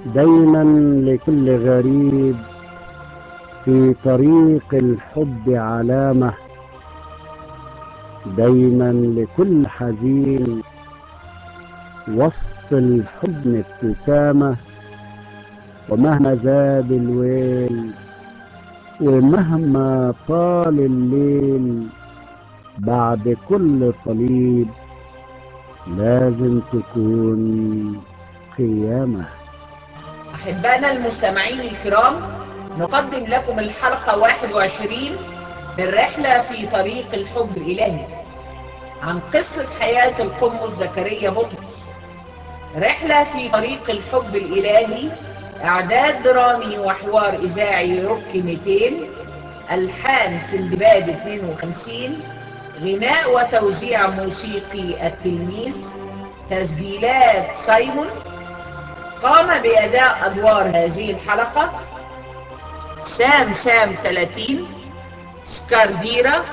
دايما لكل غريب في طريق الحب علامة دايما لكل حزين وسط الحزن ابتسامة ومهما زاد الويل ومهما طال الليل بعد كل صليب لازم تكون قيامه أحبائنا المستمعين الكرام نقدم لكم الحلقة 21 من رحلة في طريق الحب الإلهي عن قصة حياة القمص زكريا بطرس رحلة في طريق الحب الإلهي إعداد درامي وحوار إذاعي روك 200 ألحان سندباد 52 غناء وتوزيع موسيقي التلميذ تسجيلات سايمون قام بأداء أدوار هذه الحلقة سام سام 30 سكارديرا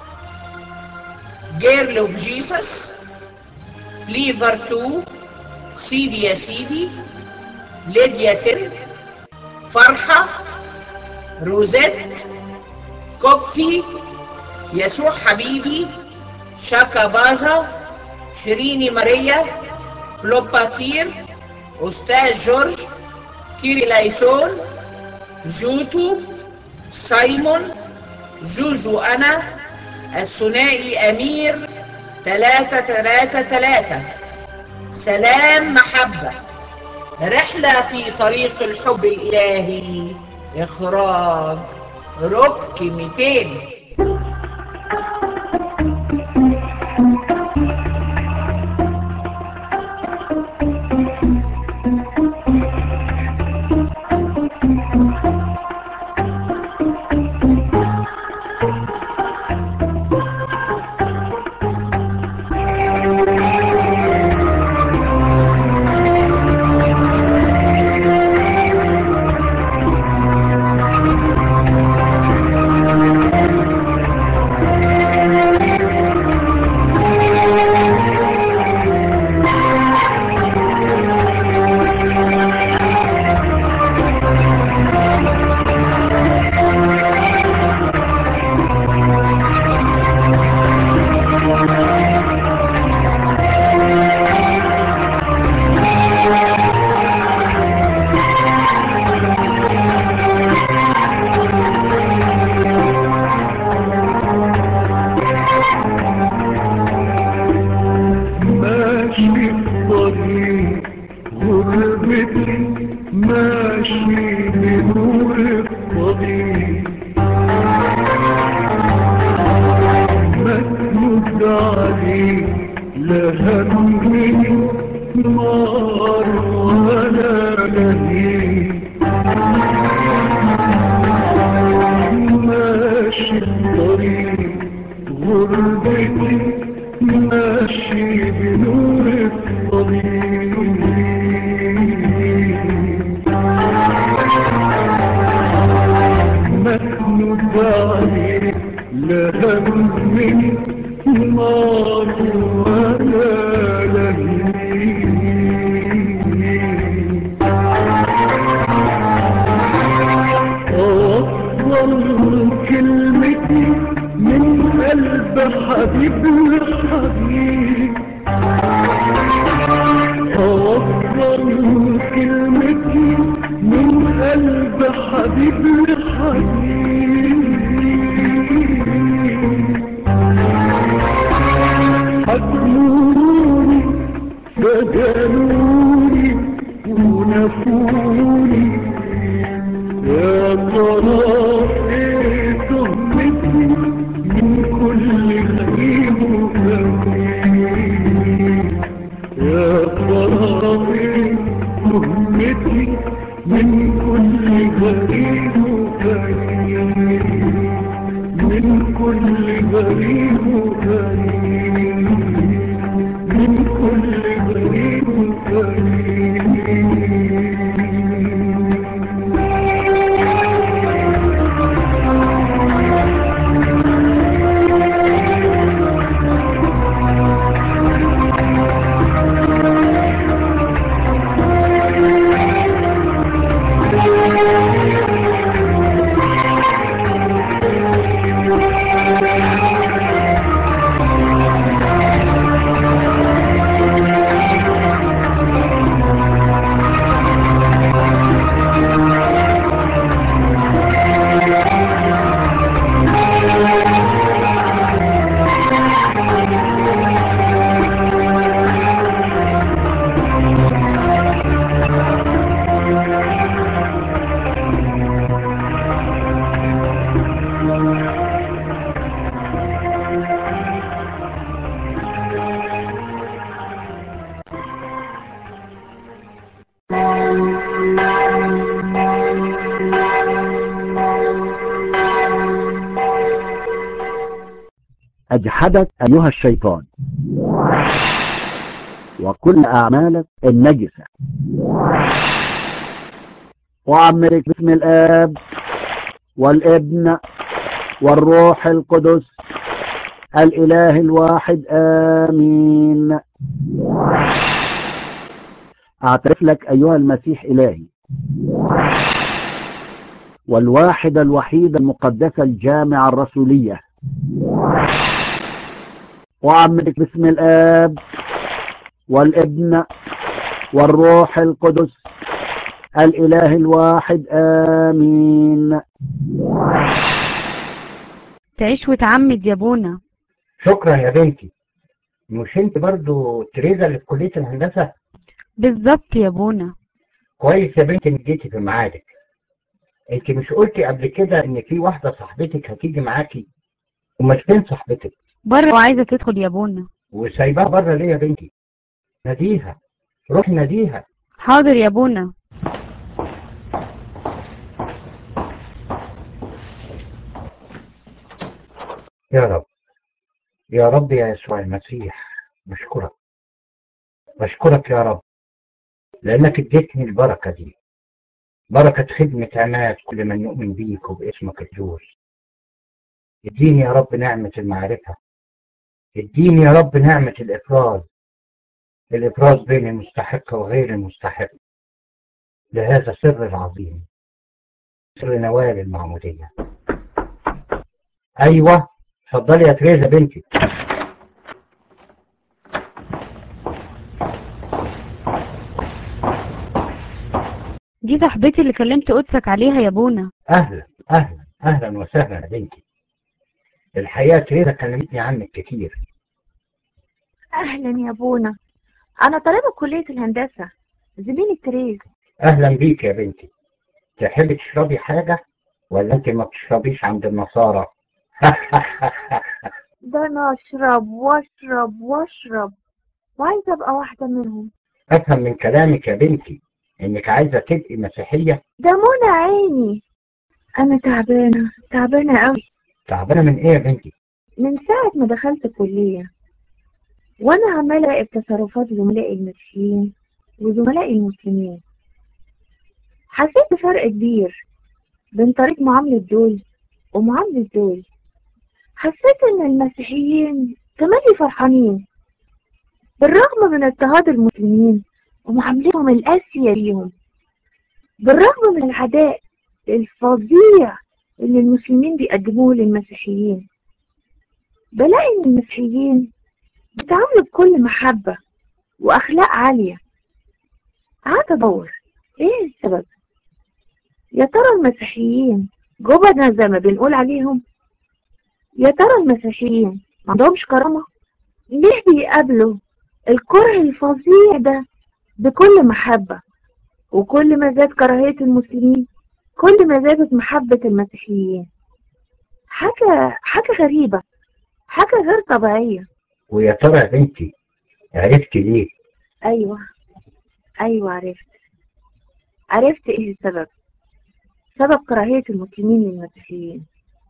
جيرل اوف جيسس بليفر 2 سيدي يا سيدي ليديا تن فرحة روزيت كوبتي يسوع حبيبي شاكا بازا شيريني ماريا فلوباتير أستاذ جورج كيري لايسون جوتو سايمون جوجو أنا الثنائي أمير تلاتة تلاتة تلاتة سلام محبة رحلة في طريق الحب الإلهي إخراج روك 200 ماشي الطريق غربتي ماشي بنور الطريق مسند عليك لا همي نار ولا لهيب ماشي الطريق غربتي ماشي بنور الطريق مسند عليك لا همي نار ولا لهيب أوصل كلمتي من قلب حبيب لحبيب أوصل كلمتي من قلب حبيب لحبيب حضنوني فجنوني ونفوني يا ترى ايه تهمتي من كل غريب وغريب يا ترى ايه تهمتي من كل غريب وغريب من كل غريب وغريب من كل غريب وغريب أجحدك أيها الشيطان وكل أعمالك النجسة وأعمرك باسم الآب والابن والروح القدس الإله الواحد آمين أعترف لك أيها المسيح إلهي والواحدة الوحيدة المقدسة الجامعة الرسولية وأعمدك باسم الآب والابن والروح القدس الإله الواحد آمين تعيش وتعمد يا بونا شكرا يا بنتي مش انت برضو تريزا اللي في كلية الهندسة بالظبط يا بونا كويس يا بنتي انك جيتي في ميعادك انت مش قلتي قبل كده ان في واحدة صاحبتك هتيجي معاكي ومش فين صاحبتك بره وعايزة تدخل يا بونا وسايباها بره ليه يا بنتي ناديها روحي ناديها حاضر يا بونا يا رب يا رب يا يسوع المسيح بشكرك بشكرك يا رب لأنك اديتني البركة دي بركة خدمة عماد كل من يؤمن بيك وباسمك الجوز اديني يا رب نعمة المعرفة اديني يا رب نعمة الإفراز الإفراز بين المستحق وغير المستحق لهذا السر العظيم سر نوال المعمودية أيوة اتفضلي يا تريزا بنتي دي صاحبتي اللي كلمت قدسك عليها يا بونا أهلا أهلا أهلا وسهلا يا بنتي الحقيقة تريزا كلمتني عنك كتير أهلا يا بونا أنا طالبة كلية الهندسة زميلي تريز أهلا بيك يا بنتي تحبي تشربي حاجة ولا أنت ما بتشربيش عند النصارى ده أنا أشرب وأشرب وأشرب وعايزة أبقى واحدة منهم أفهم من كلامك يا بنتي إنك عايزة تبقي مسيحية ده منى عيني أنا تعبانة تعبانة أوي تعبانة من إيه يا بنتي؟ من ساعة ما دخلت الكلية وأنا عمالة أراقب تصرفات زملائي المسيحيين وزملائي المسلمين حسيت بفرق كبير بين طريقة معاملة دول ومعاملة دول حسيت إن المسيحيين تملي فرحانين بالرغم من اضطهاد المسلمين ومعاملتهم القاسية ليهم بالرغم من العداء الفظيع اللي المسلمين بيقدموه للمسيحيين بلاقي إن المسيحيين بيتعاملوا بكل محبة وأخلاق عالية قعدت أدور إيه السبب؟ يا ترى المسيحيين جبنة زي ما بنقول عليهم؟ يا ترى المسيحيين ما عندهمش كرامة؟ ليه بيقابلوا الكره الفظيع ده بكل محبة وكل ما زاد كراهية المسلمين كل ما زادت محبة المسيحيين حاجة حاجة غريبة حاجة غير طبيعية ويا ترى يا بنتي عرفتي ليه؟ أيوة أيوة عرفت عرفت إيه السبب سبب كراهية المسلمين للمسيحيين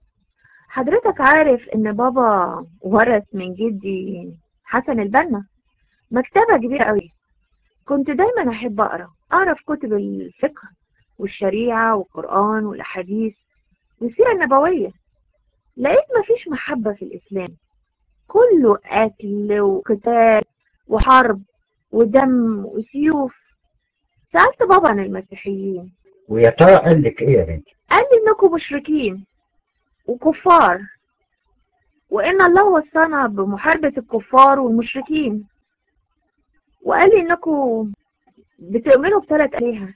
حضرتك عارف إن بابا ورث من جدي حسن البنا مكتبة كبيرة قوي كنت دايما أحب أقرأ أقرأ في كتب الفقه والشريعة والقرآن والأحاديث والسيرة النبوية لقيت مفيش محبة في الإسلام كله قتل وقتال وحرب ودم وسيوف سألت بابا عن المسيحيين ويا ترى قال لك إيه يا بنتي؟ قال لي إنكم مشركين وكفار وإن الله وصانا بمحاربة الكفار والمشركين وقال لي إنكم بتؤمنوا بثلاث آلهة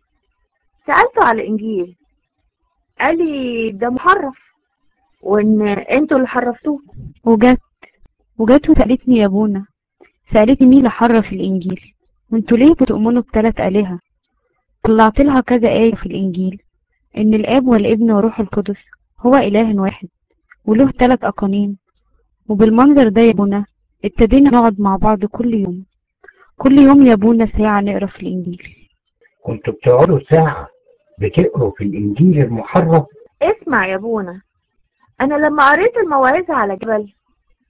سألته على الإنجيل قال لي ده محرف وإن أنتوا اللي حرفتوه وجت وجت وسألتني يا بونا سألتني مين اللي حرف الإنجيل وانتوا ليه بتؤمنوا بثلاث آلهة طلعت لها كذا آية في الإنجيل إن الآب والابن والروح القدس هو إله واحد وله ثلاث أقانيم وبالمنظر ده يا بونا ابتدينا نقعد مع بعض كل يوم كل يوم يا بونا ساعة نقرا في الإنجيل كنتوا بتقعدوا ساعة بتقروا في الإنجيل المحرف اسمع يا بونا أنا لما قريت المواعظ على جبل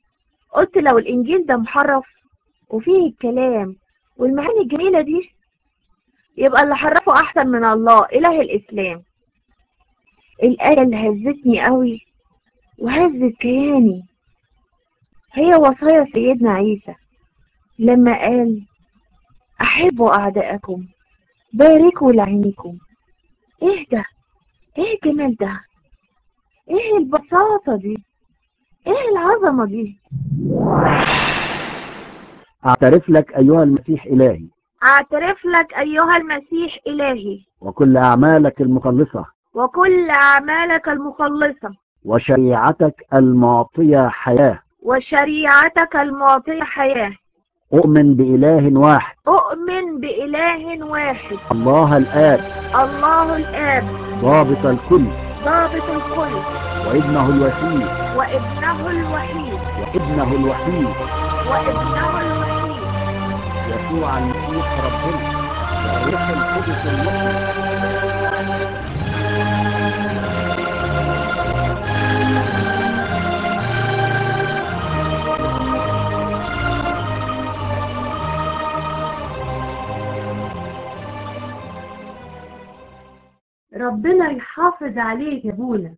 قلت لو الإنجيل ده محرف وفيه الكلام والمعاني الجميلة دي يبقى اللي حرفه أحسن من الله إله الإسلام الآية اللي هزتني قوي وهزت كياني هي وصايا سيدنا عيسى لما قال أحبوا أعداءكم باركوا لعينكم إيه ده؟ إيه الجمال ده؟ إيه البساطة دي؟ إيه العظمة دي؟ أعترف لك أيها المسيح إلهي أعترف لك أيها المسيح إلهي وكل أعمالك المخلصة وكل أعمالك المخلصة وشريعتك المعطية حياة وشريعتك المعطية حياة أؤمن بإله واحد أؤمن بإله واحد الله الآب الله الآب ضابط الكل ضابط الكل وابنه الوحيد وابنه الوحيد وابنه الوحيد وابنه الوحيد يسوع المسيح ربنا والروح القدس المحيي ربنا يحافظ عليك يا بونا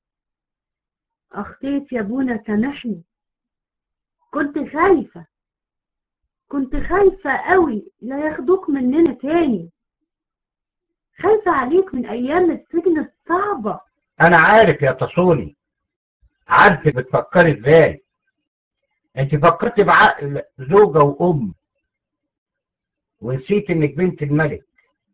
أخطيت يا بونا سامحني كنت خايفة كنت خايفة قوي لا ياخدوك مننا تاني خايفة عليك من أيام السجن الصعبة انا عارف يا تصوني عارفك بتفكري ازاي انت فكرت بعقل زوجة وام ونسيت انك بنت الملك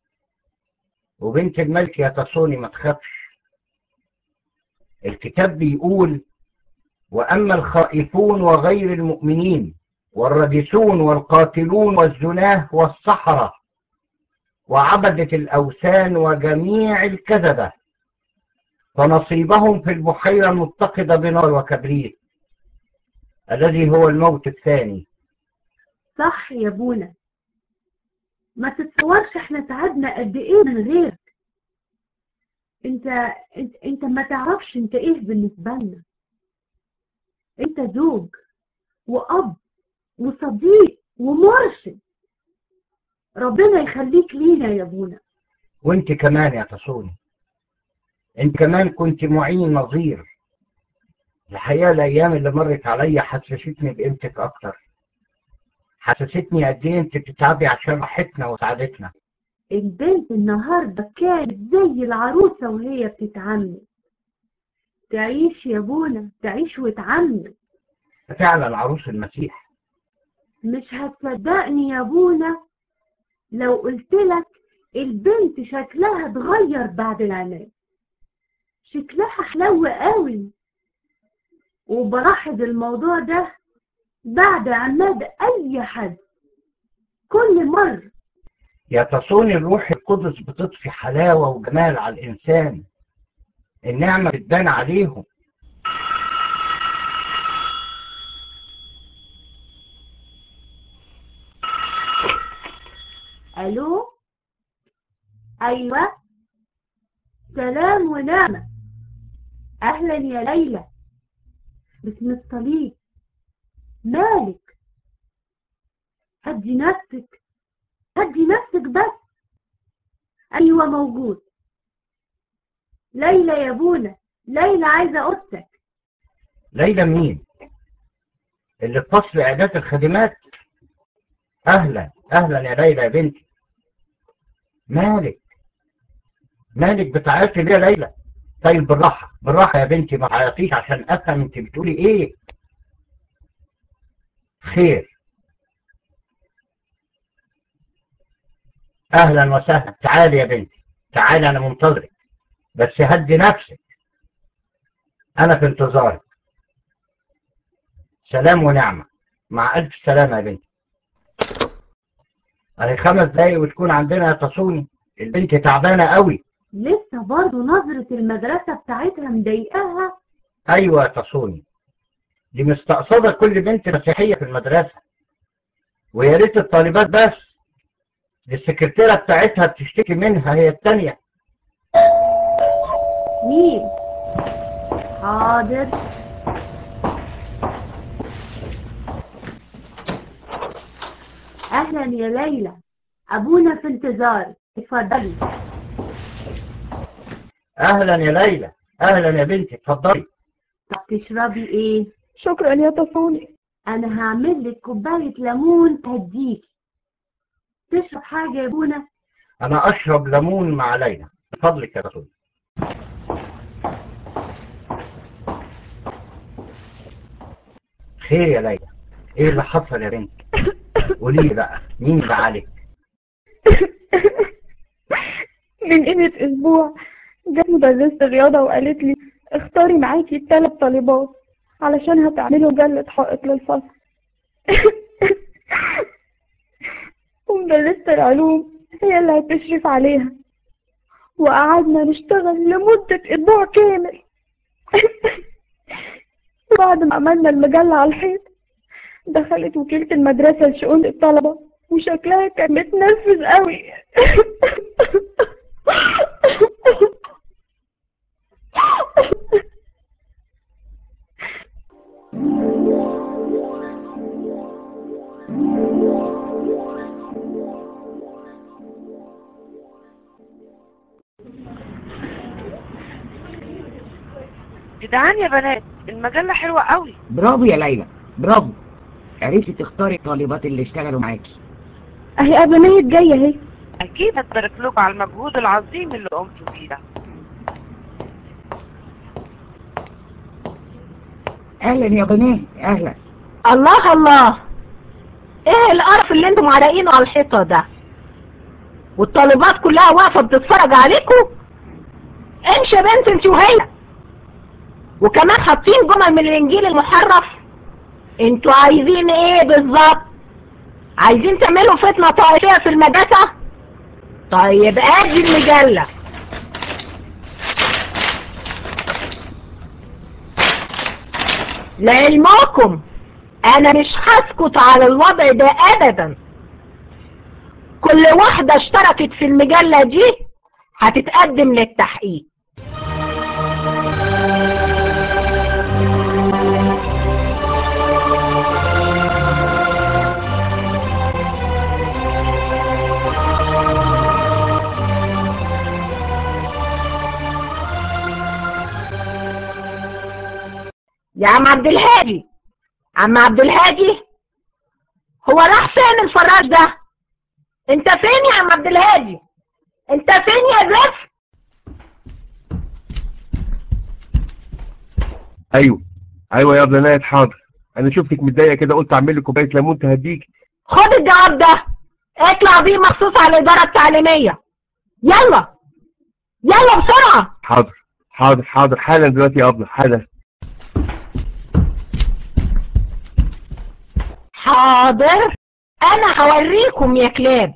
وبنت الملك يا تصوني ما تخافش الكتاب بيقول واما الخائفون وغير المؤمنين والرجسون والقاتلون والزناه والسحرة وعبدة الأوثان وجميع الكذبة فنصيبهم في البحيرة المتقدة بنار وكبريت الذي هو الموت الثاني صح يا بونا ما تتصورش احنا تعبنا قد ايه من غيرك انت انت, انت ما تعرفش انت ايه بالنسبة لنا انت زوج واب وصديق ومرشد ربنا يخليك لينا يا ابونا وانت كمان يا تصوني انت كمان كنت معين نظير الحقيقة الأيام اللي مرت عليا حسستني بقيمتك أكتر حسستني قد إيه أنت بتتعبي عشان راحتنا وسعادتنا البنت النهاردة كانت زي العروسة وهي بتتعمل تعيش يا ابونا تعيش وتعمل فعلا عروس المسيح مش هتصدقني يا ابونا لو قلت لك البنت شكلها اتغير بعد العناية شكلها حلو قوي وبلاحظ الموضوع ده بعد عماد اي حد كل مرة يا تصوني الروح القدس بتضفي حلاوة وجمال على الإنسان النعمة بتبان عليهم الو ايوه سلام ونعمة اهلا يا ليلى باسم الصليب مالك هدي نفسك هدي نفسك بس ايوه موجود ليلى يا بونا ليلى عايزه اوضتك ليلى مين اللي في فصل إعداد الخدمات أهلا أهلا يا ليلى يا بنتي مالك مالك بتعيطي ليه يا ليلى طيب بالراحة بالراحة يا بنتي ما تعيطيش عشان أفهم أنت بتقولي إيه خير أهلا وسهلا تعالي يا بنتي تعالي أنا منتظرك بس هدي نفسك أنا في انتظارك سلام ونعمة مع ألف سلامة يا بنتي أهي خمس دقايق وتكون عندنا يا تصوني البنت تعبانة قوي لسه برضه نظرة المدرسة بتاعتها مضايقاها أيوة يا تصوني دي مستقصدة كل بنت مسيحية في المدرسة ويا ريت الطالبات بس دي السكرتيرة بتاعتها بتشتكي منها هي التانية مين حاضر اهلا يا ليلى ابونا في انتظار اتفضلي اهلا يا ليلى اهلا يا بنتي اتفضلي طب تشربي ايه شكرا يا تصوني انا هعمل لك كوبايه ليمون تهديكي تشرب حاجه يا ابونا انا اشرب ليمون مع ليلى من فضلك يا رسول خير يا ليلى ايه اللي حصل يا بنتي قولي لي بقى مين زعلك من قيمة أسبوع جت مدرسة رياضة وقالت لي اختاري معاكي الثلاث طالبات علشان هتعملوا جلة حائط للفصل ومدرسة العلوم هي اللي هتشرف عليها وقعدنا نشتغل لمدة أسبوع كامل بعد ما عملنا المجلة على الحيط دخلت وكيلة المدرسة لشؤون الطلبة وشكلها كان متنرفز قوي جدعان يا بنات المجلة حلوة قوي برافو يا ليلى برافو عرفتي تختاري الطالبات اللي اشتغلوا معاكي اهي قبل ما هي جاية اهي اكيد هتبارك لكم على المجهود العظيم اللي قمتوا بيه ده اهلا يا بنات اهلا الله الله ايه القرف اللي انتم معلقينه على الحيطه ده والطالبات كلها واقفه بتتفرج عليكم امشي يا بنت انت وهي وكمان حاطين جمل من الانجيل المحرف انتوا عايزين ايه بالظبط عايزين تعملوا فتنه طائفيه في المدرسه طيب ادي المجله لعلمكم انا مش هسكت على الوضع ده ابدا كل واحدة اشتركت في المجلة دي هتتقدم للتحقيق يا عم عبد الهادي عم عبد الهادي هو راح فين الفراش ده انت فين يا عم عبد الهادي انت فين يا زفت ايوه ايوه يا بنات حاضر انا شفتك متضايقه كده قلت اعمل لك كوبايه ليمون تهديك خد الجواب ده اطلع بيه مخصوص على الاداره التعليميه يلا يلا بسرعه حاضر حاضر حاضر حالا دلوقتي يا ابله حالا حاضر انا هوريكم يا كلاب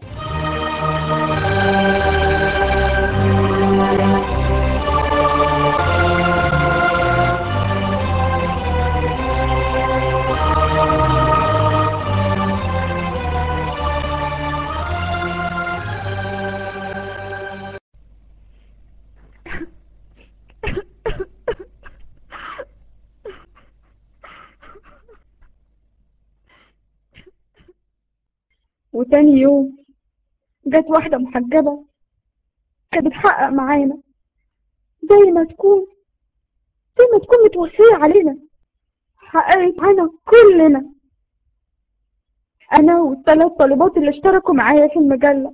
وتاني يوم جت واحدة محجبة كانت بتحقق معانا زي ما تكون زي ما تكون متوصية علينا حققت معانا كلنا أنا والثلاث طالبات اللي اشتركوا معايا في المجلة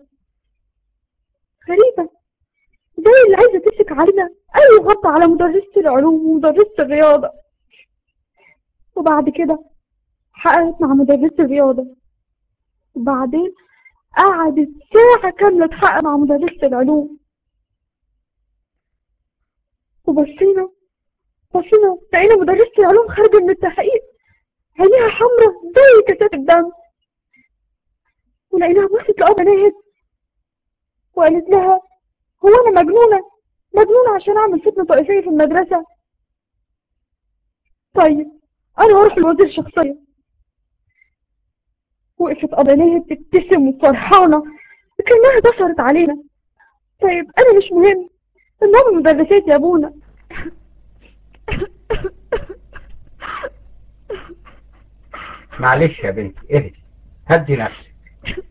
غريبة زي اللي عايزة تمسك علينا أي غطى على مدرسة العلوم ومدرسة الرياضة وبعد كده حققت مع مدرسة الرياضة وبعدين قعدت ساعة كاملة تحقق مع مدرسة العلوم وبصينا بصينا لقينا مدرسة العلوم خارجة من التحقيق عينيها حمرا زي كاسات الدم ولقيناها بصت لأبا ناهد وقالت لها هو أنا مجنونة مجنونة عشان أعمل فتنة طائفية في المدرسة طيب أنا هروح الوزير شخصيا وقفت قبلها تبتسم وفرحانة كأنها انتصرت علينا طيب أنا مش مهم المهم المدرسات يا أبونا معلش يا بنتي اهدي هدي نفسك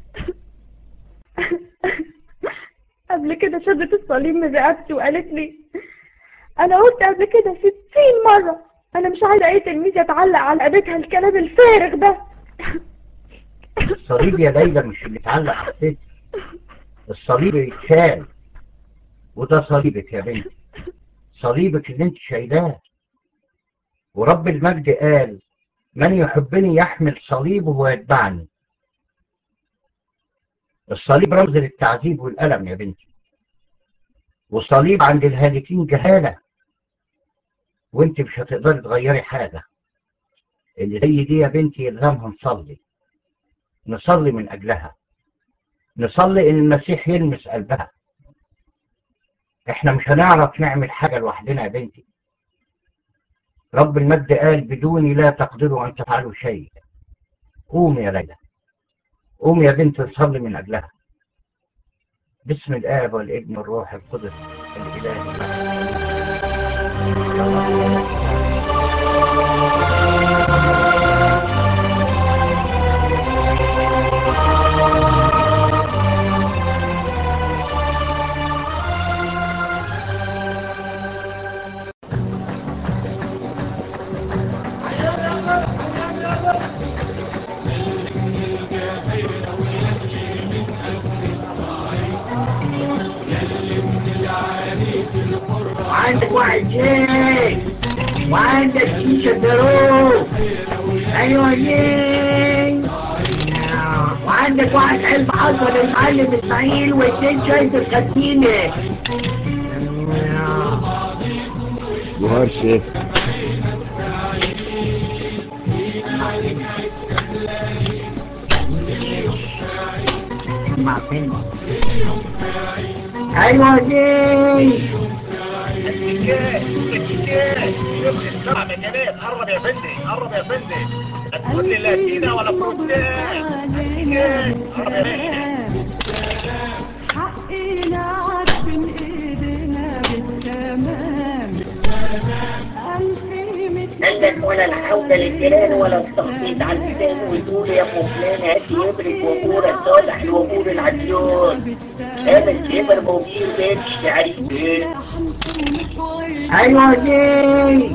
قبل كده شدت الصليب من رقبتي وقالت لي انا قلت قبل كده ستين مرة انا مش عايزة اي تلميذ يتعلق على رقبتها الكلام الفارغ ده الصليب يا ليلى مش اللي اتعلق على الست الصليب يتشال وده صليبك يا بنتي صليبك اللي انت شايلاه ورب المجد قال من يحبني يحمل صليبه ويتبعني الصليب رمز للتعذيب والألم يا بنتي والصليب عند الهالكين جهالة وانت مش هتقدري تغيري حاجة اللي زي دي يا بنتي يلزمها نصلي نصلي من أجلها نصلي إن المسيح يلمس قلبها احنا مش هنعرف نعمل حاجة لوحدنا يا بنتي رب المجد قال بدوني لا تقدروا أن تفعلوا شيء قوم يا ليلى قوم يا بنت نصلي من أجلها باسم الآب والابن والروح القدس الإله وعندك واحد جاي وعندك شيشة دروب ايوه جاي وعندك واحد علم حصل المعلم اسماعيل واثنين شاي في الخزينة جوهر شيخ مع فين ايوه جاي نعم يا جميل قرب يا فندي قرب يا فندي هتقول لي لاتينا ولا فروتين قرب يا فندي حقنا عارفين ايدينا بالتمام عندك ولا الحوضة للجيران ولا التخطيط على الجيران وتقول يا ابو فلان هات يبرد وابور صالح الوابور العديون قامت كبر موجين بيتش تعريف بيت ايوه جاي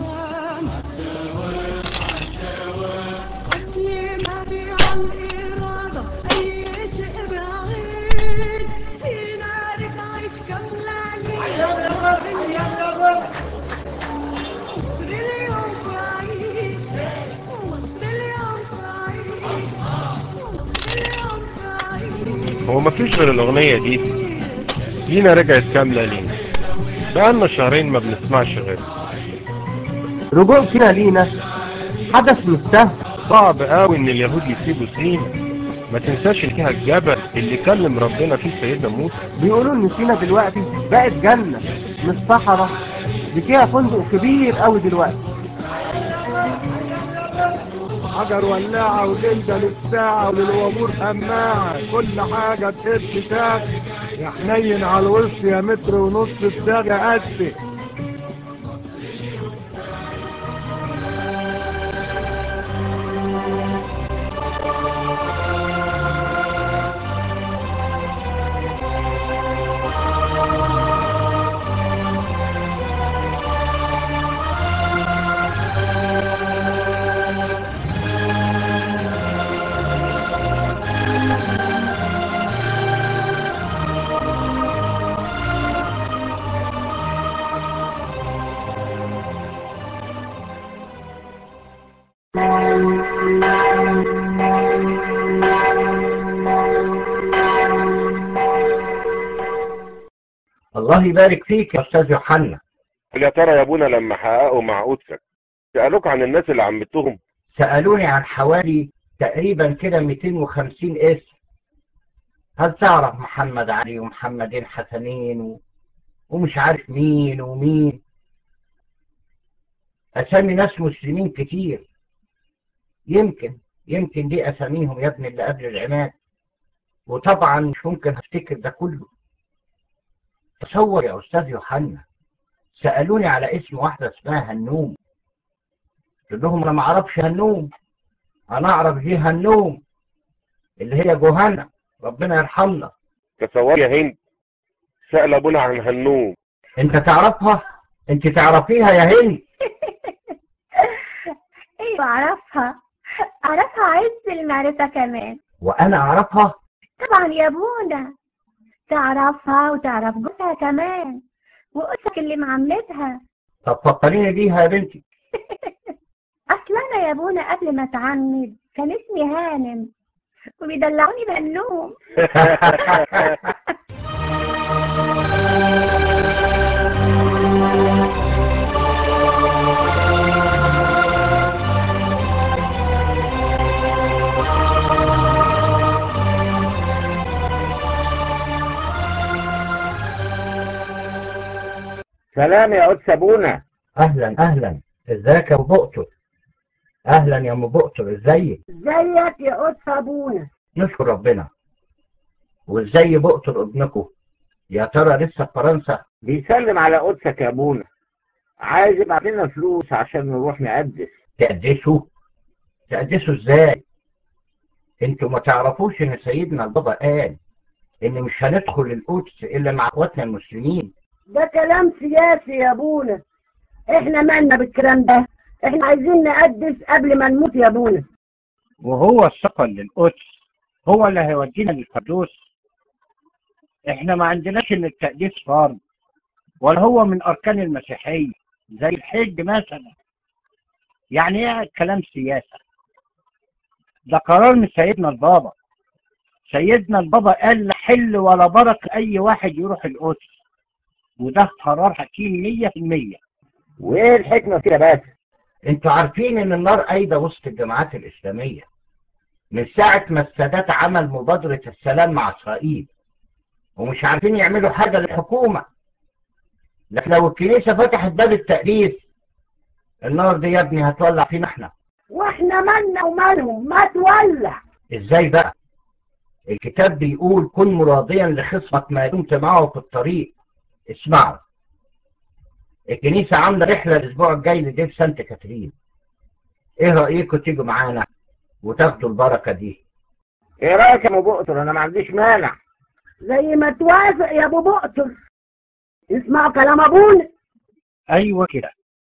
هو مفيش غير الأغنية دي لينا رجعت كاملة لينا بقالنا شهرين ما بنسمعش غيرها رجوع فينا لينا حدث مش سهل صعب قوي ان اليهود يسيبوا سينا ما تنساش ان فيها الجبل اللي كلم ربنا فيه سيدنا موسى بيقولوا ان سينا دلوقتي بقت جنة مش صحراء دي فيها فندق كبير قوي دلوقتي حجر ولاعة وجلدة للساعة وللوامور هماعة كل حاجة تهد شاك يا حنين على الوسط يا متر ونص الداغة قد الله يبارك فيك يا أستاذ يوحنا يا ترى يا ابونا لما حققوا مع قدسك سألوك عن الناس اللي عمتهم سألوني عن حوالي تقريبا كده 250 اسم هل تعرف محمد علي ومحمدين حسنين و... ومش عارف مين ومين أسامي ناس مسلمين كتير يمكن يمكن دي أساميهم يا ابني اللي قبل العماد وطبعا مش ممكن هفتكر ده كله تصور يا أستاذ يوحنا سألوني على اسم واحدة اسمها هنوم قلت لهم أنا ما أعرفش هنوم أنا أعرف دي هنوم اللي هي جوهنا ربنا يرحمنا تصور يا هند سأل ابونا عن هنوم انت تعرفها انت تعرفيها يا هند ايوه اعرفها اعرفها عز المعرفة كمان وانا اعرفها طبعا يا ابونا تعرفها وتعرف جوزها كمان وقصتك اللي معاملتها طب فكريني بيها يا بنتي اصل انا يا ابونا قبل ما اتعمد كان اسمي هانم وبيدلعوني بهنوم سلام يا قدس ابونا اهلا اهلا ازيك يا ام بقطر اهلا يا ام بقطر ازيك ازيك يا قدس ابونا نشكر ربنا وازاي بقطر ابنكم يا ترى لسه في فرنسا بيسلم على قدسك يا ابونا عايز يبعت لنا فلوس عشان نروح نقدس تقدسوا تقدسوا ازاي انتوا ما تعرفوش ان سيدنا البابا قال ان مش هندخل القدس الا مع اخواتنا المسلمين ده كلام سياسي يا ابونا احنا مالنا بالكلام ده احنا عايزين نقدس قبل ما نموت يا ابونا وهو السفر للقدس هو اللي هيودينا للقدوس احنا ما عندناش ان التقديس فرض ولا هو من اركان المسيحيه زي الحج مثلا يعني ايه كلام سياسه ده قرار من سيدنا البابا سيدنا البابا قال لا حل ولا بركه اي واحد يروح القدس وده قرار حكيم 100% وايه الحكمه كده بس انتوا عارفين ان النار قايده وسط الجماعات الاسلاميه من ساعه ما السادات عمل مبادره السلام مع اسرائيل ومش عارفين يعملوا حاجه للحكومه لكن لو الكنيسه فتحت باب التقديس النار دي يا ابني هتولع فينا احنا واحنا مالنا ومالهم ما تولع ازاي بقى الكتاب بيقول كن مراضيا لخصمك ما دمت معه في الطريق اسمعوا الكنيسة عاملة رحلة الأسبوع الجاي لدير سانت كاترين إيه رأيكم تيجوا معانا وتاخدوا البركة دي ايه رايك يا ابو بقطر انا ما عنديش مانع زي ما توافق يا ابو بقطر اسمعوا كلام ابونا ايوه كده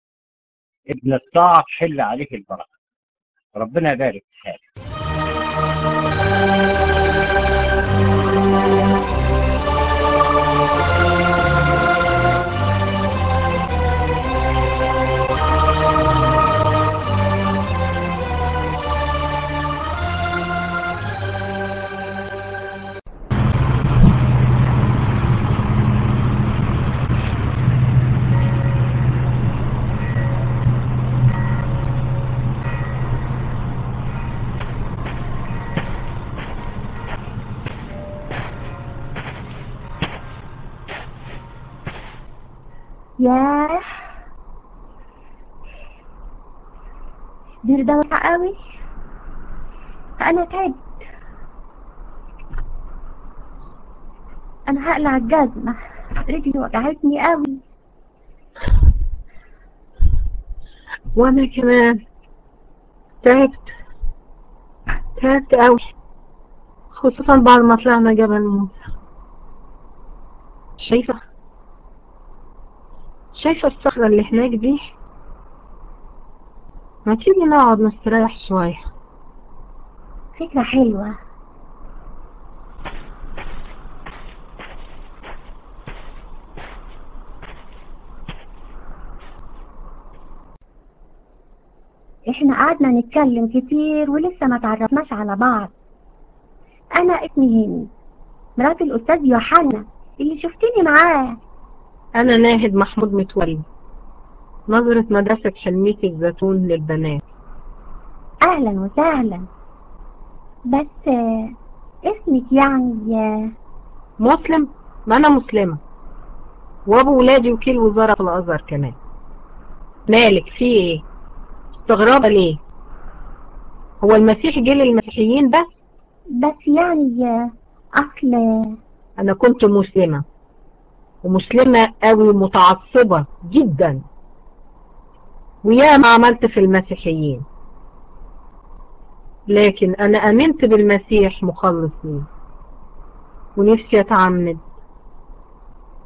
ابن الطاعه تحل عليك البركه ربنا يبارك في حالك ياه دير ده وقع قوي انا تعبت انا هقلع الجزمة رجلي وجعتني قوي وانا كمان تعبت تعبت قوي خصوصا بعد ما طلعنا جبل موسى شايفة شايفة الصخرة اللي هناك دي ما تيجي نقعد نستريح شوية فكرة حلوة احنا قعدنا نتكلم كتير ولسه ما تعرفناش على بعض انا اسمي هند مرات الاستاذ يوحنا اللي شفتني معاه انا ناهد محمود متولي نظرة مدرسة حلمية الزيتون للبنات اهلا وسهلا بس آه، اسمك يعني آه، مسلم ما انا مسلمة وابو ولادي وكيل وزارة في الازهر كمان مالك في ايه مستغربة ليه هو المسيح جه للمسيحيين بس بس يعني آه، اصل انا كنت مسلمة ومسلمة قوي متعصبة جدا وياما عملت في المسيحيين لكن انا امنت بالمسيح مخلص لي ونفسي اتعمد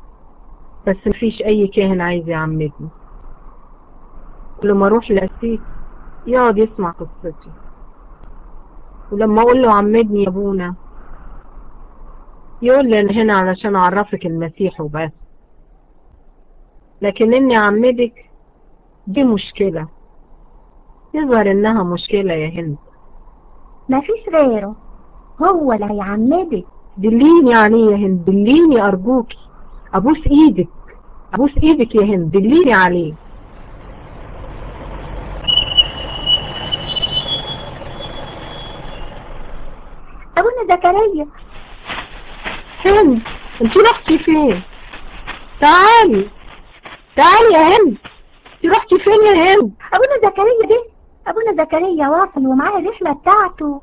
بس مفيش اي كاهن عايز يعمدني كل ما اروح لقسيس يقعد يسمع قصتي ولما اقول له عمدني يا ابونا يقول لي انا هنا علشان اعرفك المسيح وبس لكن اني اعمدك دي مشكلة يظهر انها مشكلة يا هند مفيش غيره هو اللي هيعمدك دليني عليه يا هند دليني ارجوكي ابوس ايدك ابوس ايدك يا هند دليني عليه ابونا زكريا هند انت رحتي فين تعالي تعالي يا هند انت رحتي فين يا هند ابونا زكريا ده ابونا زكريا واصل ومعاه الرحلة بتاعته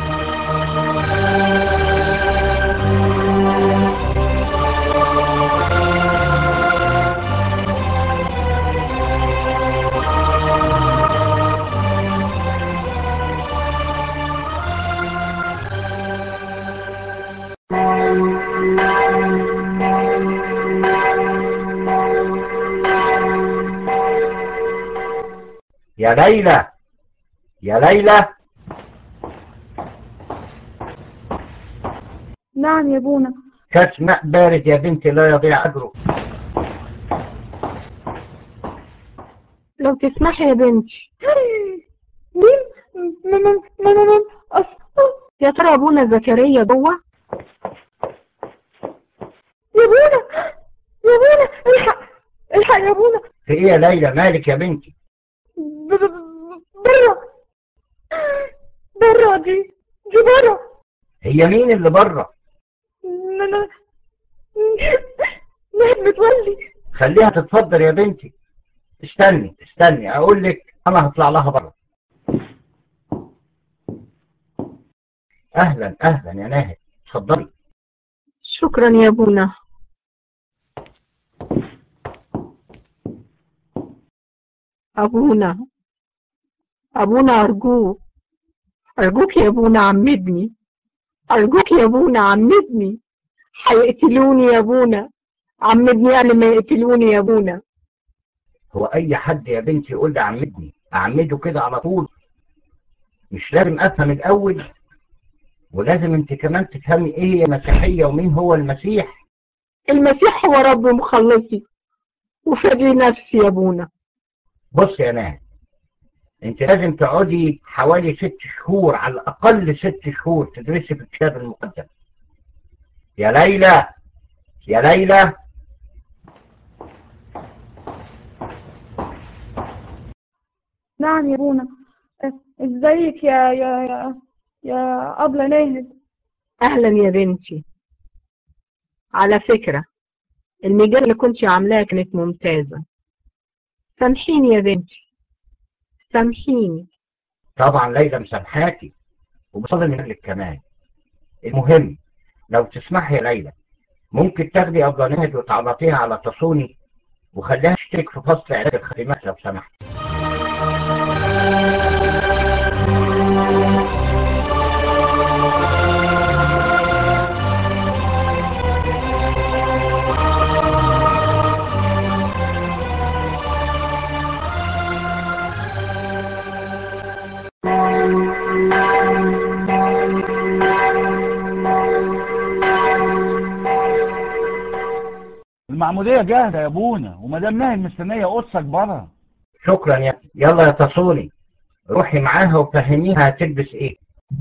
يا ليلى يا ليلى نعم يا ابونا كاس ماء بارد يا بنتي لا يضيع أجره لو تسمحي يا بنتي مين مين مين مين مين يا ترى ابونا زكريا جوه يا ابونا يا ابونا الحق الحق يا ابونا في ايه يا ليلى مالك يا بنتي ب- ب- برا برا دي دي برا هي مين اللي بره ن- ن- نهد متولي خليها تتفضل يا بنتي استني استني اقول لك انا هطلع لها بره اهلا اهلا يا ناهد اتفضلي شكرا يا ابونا ابونا ابونا ارجوك ارجوك يا ابونا عمدني ارجوك يا ابونا عمدني هيقتلوني يا ابونا عمدني يعني ما يقتلوني يا ابونا هو اي حد يا بنتي يقول لي عمدني اعمده كده على طول مش لازم افهم الاول ولازم انت كمان تفهمي ايه هي مسيحيه ومين هو المسيح المسيح هو رب مخلصي وفدي نفسي يا ابونا بص يا ناهد انت لازم تقعدي حوالي ست شهور على الاقل ست شهور تدرسي في الكتاب المقدس يا ليلى يا ليلى نعم يا ابونا ازيك يا يا يا يا ابله ناهد اهلا يا بنتي على فكرة المجال اللي كنت عاملاها كانت ممتازة سامحيني يا بنتي سامحيني طبعا ليلى مسامحاكي وبصلي من اجلك كمان المهم لو تسمحي يا ليلى ممكن تاخدي ابله ناهد وتعرضيها على تصوني وخليها تشترك في فصل علاج الخادمات لو سمحت المعمودية جاهزة يا ابونا ومدام ناهد مستنية قدسك بره شكرا يا يلا يا تصوني روحي معاها وفهميها هتلبس ايه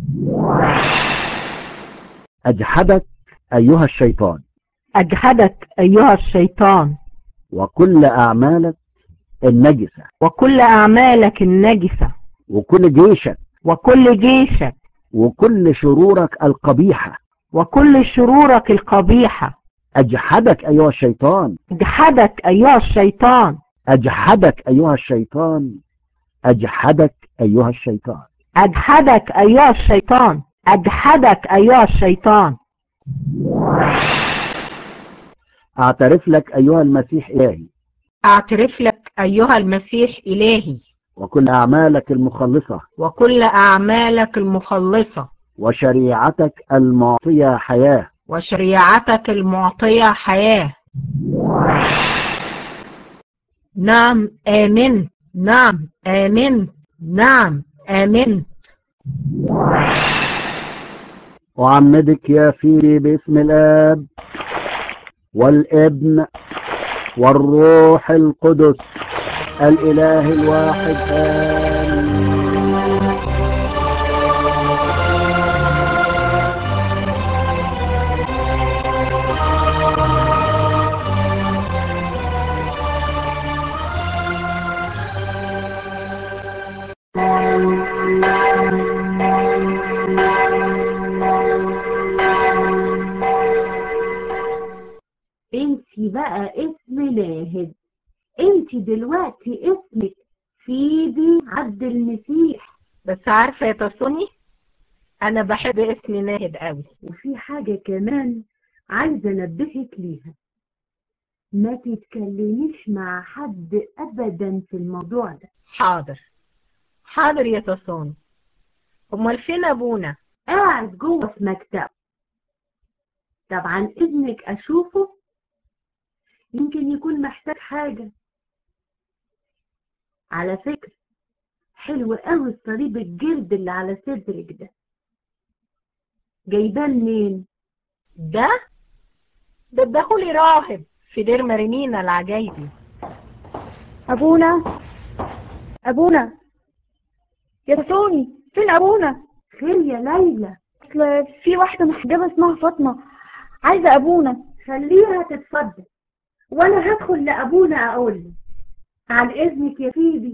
أجحدك أيها الشيطان أجهدك أيها الشيطان وكل أعمالك النجسة وكل أعمالك النجسة وكل جيشك وكل جيشك وكل شرورك القبيحة وكل شرورك القبيحة أجحدك أيها الشيطان أجحدك أيها الشيطان أجحدك أيها الشيطان أجحدك أيها الشيطان أجحدك أيها الشيطان أجحدك أيها الشيطان أعترف لك أيها المسيح إلهي أعترف لك أيها المسيح إلهي وكل أعمالك المخلصة وكل أعمالك المخلصة وشريعتك المعطية حياة وشريعتك المعطية حياة نعم آمنت نعم آمنت نعم آمنت أعمدك يا سيدي باسم الآب والابن والروح القدس الإله الواحد آمين انتي بقى اسم ناهد انتي دلوقتي اسمك سيدي عبد المسيح بس عارفة يا تصوني أنا بحب اسم ناهد قوي وفي حاجة كمان عايزة انبهك ليها ما تتكلميش مع حد ابدا في الموضوع ده حاضر حاضر يا تصوني أمال فين أبونا قاعد جوه في مكتب طبعا اذنك اشوفه يمكن يكون محتاج حاجة على فكرة حلو قوي الصليب الجلد اللي على صدرك ده جايباه منين ده ده اداهولي راهب في دير مريمينا العجايبي أبونا أبونا يا تسوني فين أبونا خير يا ليلى أصل في واحدة محجبة اسمها فاطمة عايزة أبونا خليها تتفضل وانا هدخل لابونا اقول له عن اذنك يا سيدي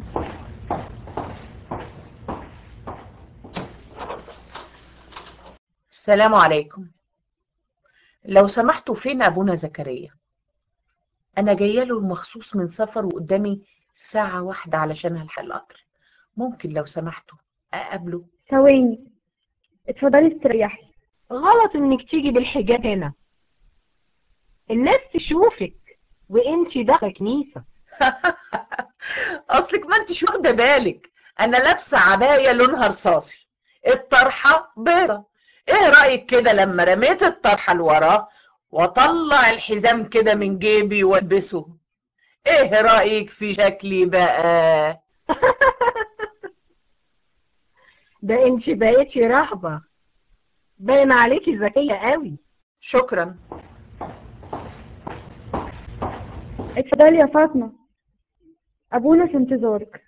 السلام عليكم لو سمحتوا فين أبونا زكريا أنا جاية له مخصوص من سفر وقدامي ساعة واحدة علشان هلحق القطر ممكن لو سمحتوا أقابله ثواني اتفضلي استريحي غلط انك تيجي بالحجاب هنا الناس تشوفك وانتي داخله كنيسه أصلك ما انتش واخدة بالك أنا لابسة عباية لونها رصاصي الطرحة بيضة إيه رأيك كده لما رميت الطرحة لورا وأطلع الحزام كده من جيبي وألبسه إيه رأيك في شكلي بقى ده انتي بقيتي رهبه باين عليكي ذكيه قوي شكرا اتفضلي يا فاطمة أبونا في انتظارك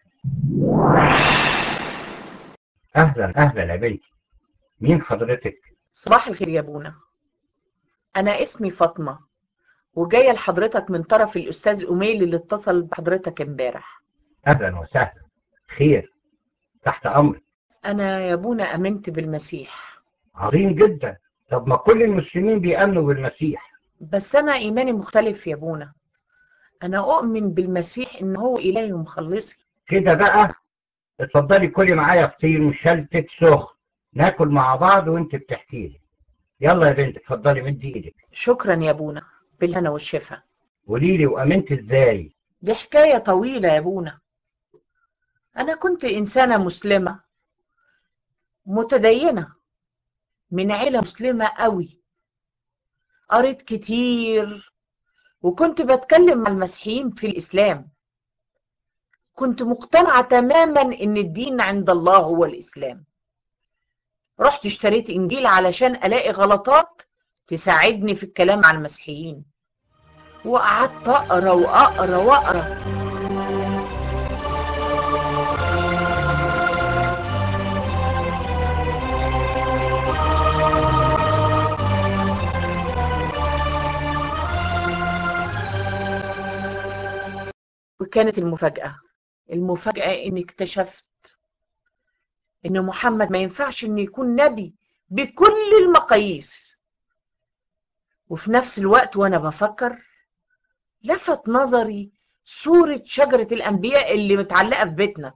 أهلا أهلا يا بنتي مين حضرتك؟ صباح الخير يا ابونا انا اسمي فاطمه وجايه لحضرتك من طرف الاستاذ اميل اللي اتصل بحضرتك امبارح أهلا وسهلا خير تحت أمرك انا يا ابونا امنت بالمسيح عظيم جدا طب ما كل المسلمين بيأمنوا بالمسيح بس انا ايماني مختلف يا ابونا انا اؤمن بالمسيح ان هو الهي ومخلصي كده بقى اتفضلي كلي معايا فطير مشلتت سخن ناكل مع بعض وانت بتحكي لي يلا يا بنت اتفضلي مدي ايدك شكرا يا ابونا بالهنا والشفا قولي لي وامنت ازاي دي حكايه طويله يا ابونا انا كنت انسانه مسلمه متدينه من عيله مسلمه قوي قريت كتير وكنت بتكلم مع المسيحيين في الإسلام كنت مقتنعة تماما إن الدين عند الله هو الإسلام رحت اشتريت إنجيل علشان ألاقي غلطات تساعدني في الكلام مع المسيحيين وقعدت أقرأ وأقرأ وأقرأ وكانت المفاجأة المفاجأة إني اكتشفت إن محمد ما ينفعش إنه يكون نبي بكل المقاييس وفي نفس الوقت وأنا بفكر لفت نظري صورة شجرة الأنبياء اللي متعلقة في بيتنا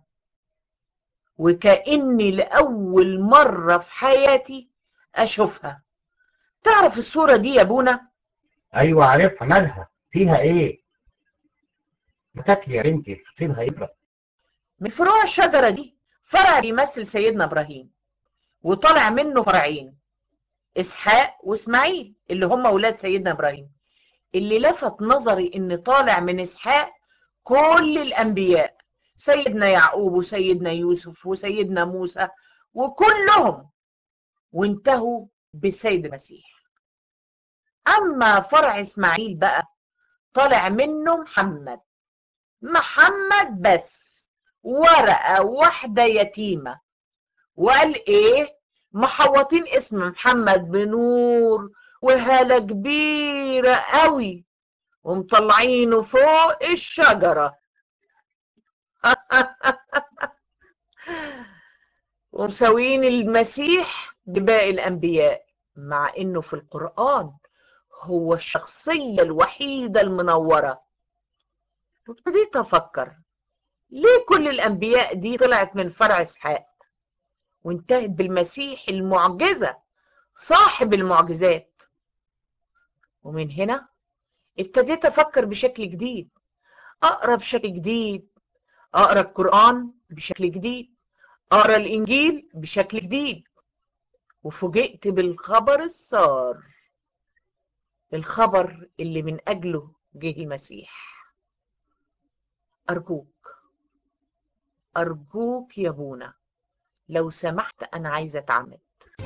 وكأني لأول مرة في حياتي أشوفها تعرف الصورة دي يا أبونا؟ ايوه عارفها مالها فيها ايه تاكلي يا بنتي الفطير هيبرد من فروع الشجرة دي فرع بيمثل سيدنا إبراهيم وطالع منه فرعين إسحاق وإسماعيل اللي هم أولاد سيدنا إبراهيم اللي لفت نظري إن طالع من إسحاق كل الأنبياء سيدنا يعقوب وسيدنا يوسف وسيدنا موسى وكلهم وانتهوا بالسيد المسيح أما فرع إسماعيل بقى طالع منه محمد محمد بس ورقة واحدة يتيمة وقال إيه محوطين اسم محمد بنور وهالة كبيرة قوي ومطلعينه فوق الشجرة ومساويين المسيح بباقي الأنبياء مع إنه في القرآن هو الشخصية الوحيدة المنورة وابتديت أفكر ليه كل الأنبياء دي طلعت من فرع إسحاق وانتهت بالمسيح المعجزة صاحب المعجزات ومن هنا ابتديت أفكر بشكل جديد أقرأ بشكل جديد أقرأ القرآن بشكل جديد أقرأ الإنجيل بشكل جديد وفوجئت بالخبر السار الخبر اللي من أجله جه المسيح أرجوك أرجوك يا بونا لو سمحت أنا عايزة أتعمد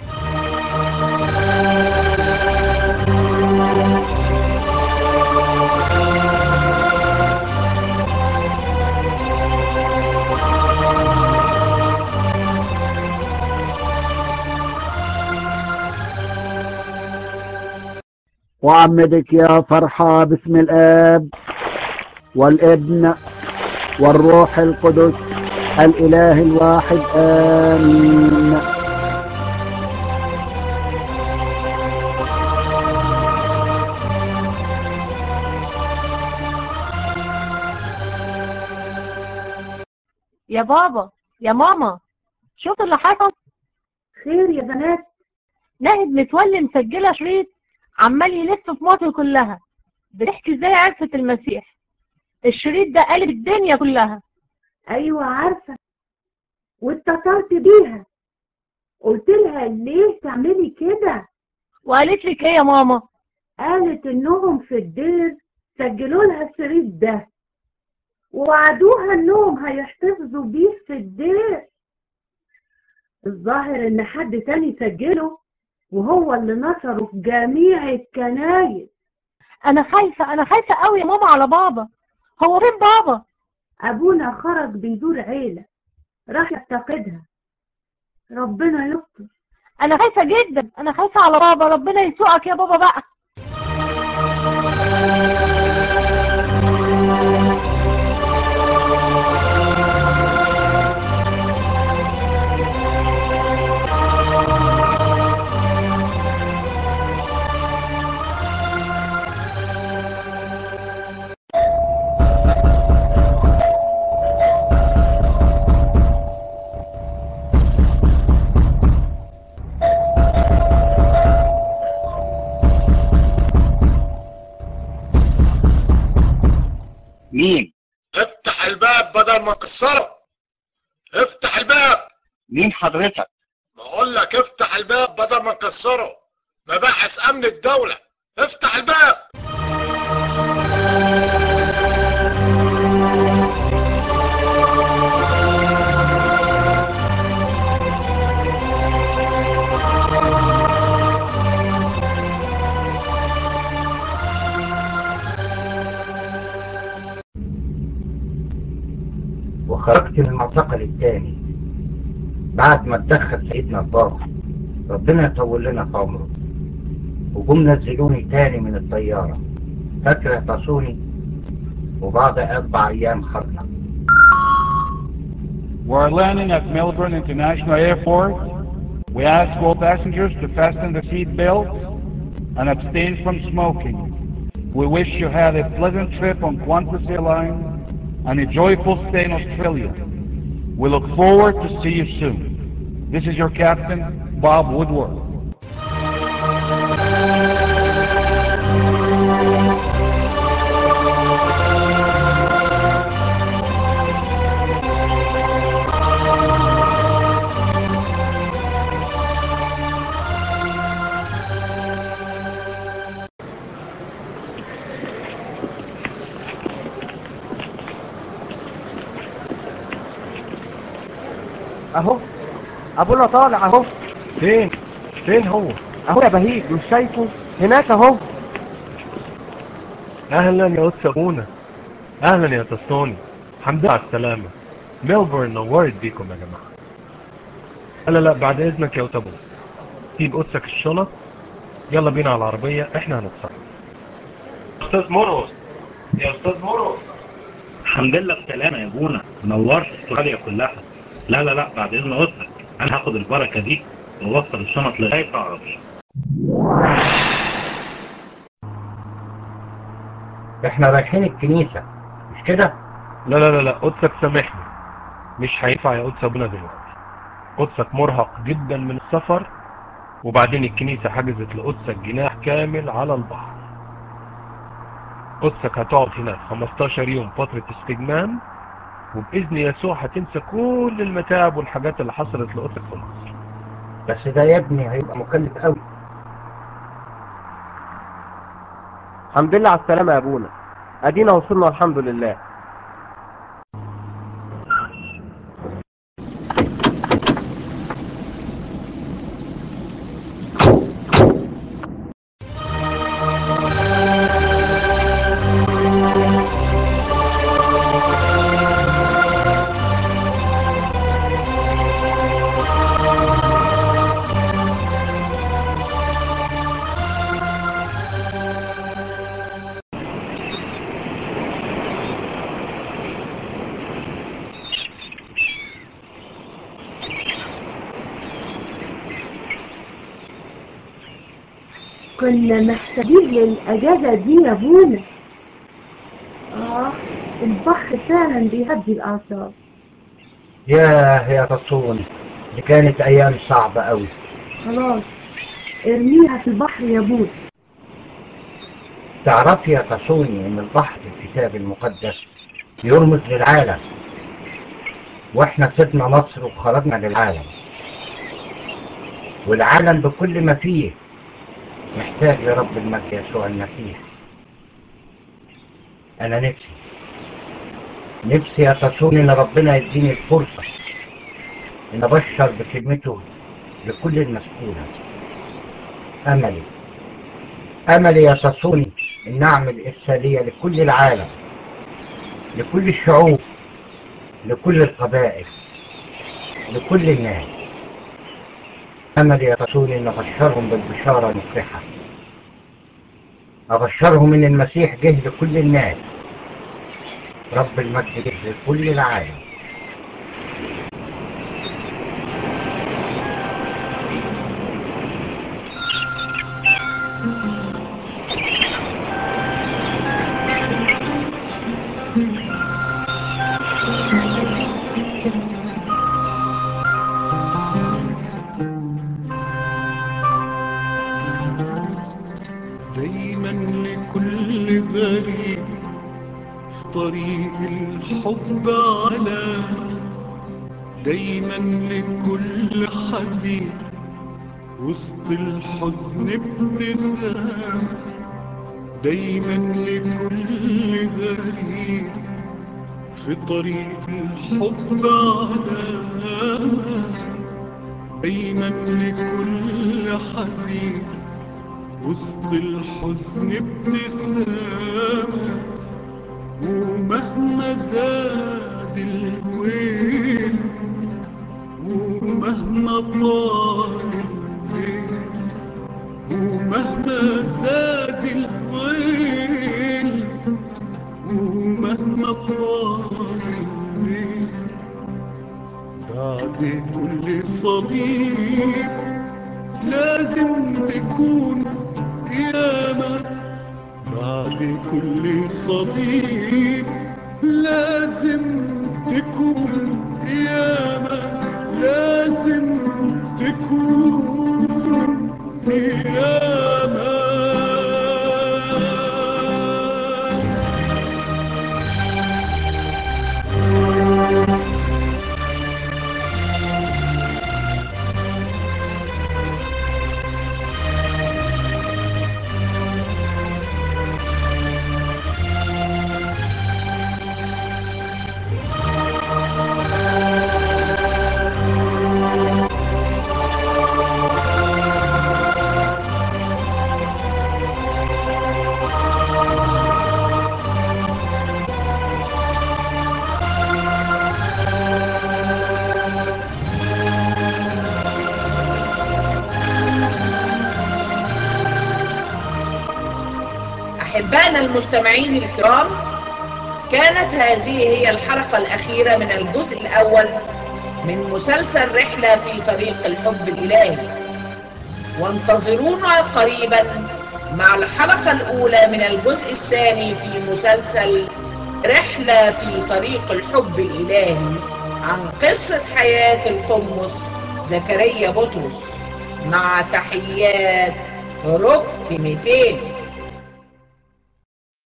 وعمدك يا فرحة باسم الآب والابن والروح القدس الإله الواحد آمين يا بابا يا ماما شوف اللي حصل خير يا بنات ناهد متولي مسجلة شريط عمال يلف في مصر كلها بتحكي ازاي عرفت المسيح الشريط ده قلب الدنيا كلها ايوه عارفه واتصلت بيها قلت لها ليه تعملي كده وقالت لك ايه يا ماما قالت انهم في الدير سجلوا لها الشريط ده ووعدوها انهم هيحتفظوا بيه في الدير الظاهر ان حد تاني سجله وهو اللي نشره في جميع الكنايس انا خايفة انا خايفة قوي يا ماما على بابا هو فين بابا ابونا خرج بيزور عيلة راح يفتقدها ربنا يستر انا خايفة جدا انا خايفة على بابا ربنا يسوقك يا بابا بقى مين افتح الباب بدل ما نكسره افتح الباب مين حضرتك بقول لك افتح الباب بدل ما نكسره مباحث امن الدولة افتح الباب وخرجت من المعتقل التاني بعد ما اتدخل سيدنا البابا ربنا يطول لنا في عمره وجم نزلوني تاني من الطيارة فاكرة تصوني وبعد أربع أيام خرجنا We're landing at Melbourne International Airport. We ask all passengers to fasten the seat belt and abstain from smoking. We wish you had a pleasant trip on Qantas Airlines and a joyful stay in Australia. We look forward to see you soon. This is your captain, Bob Woodward. اهو ابونا طالع اهو فين فين هو اهو يا بهيج مش شايفه هناك اهو اهلا يا قدس ابونا اهلا يا تصوني الحمد لله على السلامة ميلبورن نورت بيكم يا جماعة لا لا بعد اذنك يا ابونا سيب قدسك الشنط يلا بينا على العربية احنا هنتصرف استاذ مرقص يا استاذ مرقص الحمد لله بسلامة يا ابونا نورت استراليا كلها لا لا لا بعد اذن قدسك انا هاخد البركة دي واوصل الشنط لغاية العربية احنا رايحين الكنيسة مش كده لا لا لا لا قدسك سامحني مش هينفع يا قدس ابونا دلوقتي قدسك مرهق جدا من السفر وبعدين الكنيسة حجزت لقدسك جناح كامل على البحر قدسك هتقعد هناك 15 يوم فترة استجمام وبإذن يسوع هتنسى كل المتاعب والحاجات اللي حصلت لقدسك في مصر بس ده يا ابني هيبقى مكلف قوي الحمد لله على السلامة يا ابونا ادينا وصلنا الحمد لله كنا محتاجين للأجازة دي يا ابونا آه البحر فعلا بيهدي الأعصاب ياه يا تصوني دي كانت ايام صعبة قوي خلاص ارميها في البحر يا ابونا تعرفي يا تصوني ان البحر في الكتاب المقدس يرمز للعالم واحنا سيبنا مصر وخرجنا للعالم والعالم بكل ما فيه محتاج لرب المجد يسوع المسيح انا نفسي نفسي يا تصوني ان ربنا يديني الفرصة ان ابشر بكلمته لكل المسؤولة املي املي يا تصوني ان اعمل ارسالية لكل العالم لكل الشعوب لكل القبائل لكل الناس املي يا تصوني ان ابشرهم بالبشارة المفرحة ابشرهم ان المسيح جه لكل الناس رب المجد جه لكل العالم دايما لكل غريب في طريق الحب علامة دايما لكل حزين وسط الحزن ابتسامة دايما لكل غريب في طريق الحب علامة دايما لكل حزين وسط الحزن ابتسامة ومهما زاد الويل ومهما طال الليل ومهما زاد الويل ومهما طال الليل بعد كل صليب لازم تكون قيامة بعد كل صليب لازم تكون قيامة لازم تكون قيامة أحبائنا المستمعين الكرام كانت هذه هي الحلقة الأخيرة من الجزء الأول من مسلسل رحلة في طريق الحب الإلهي وانتظرونا قريبا مع الحلقة الأولى من الجزء الثاني في مسلسل رحلة في طريق الحب الإلهي عن قصة حياة القمص زكريا بطرس مع تحيات روك 200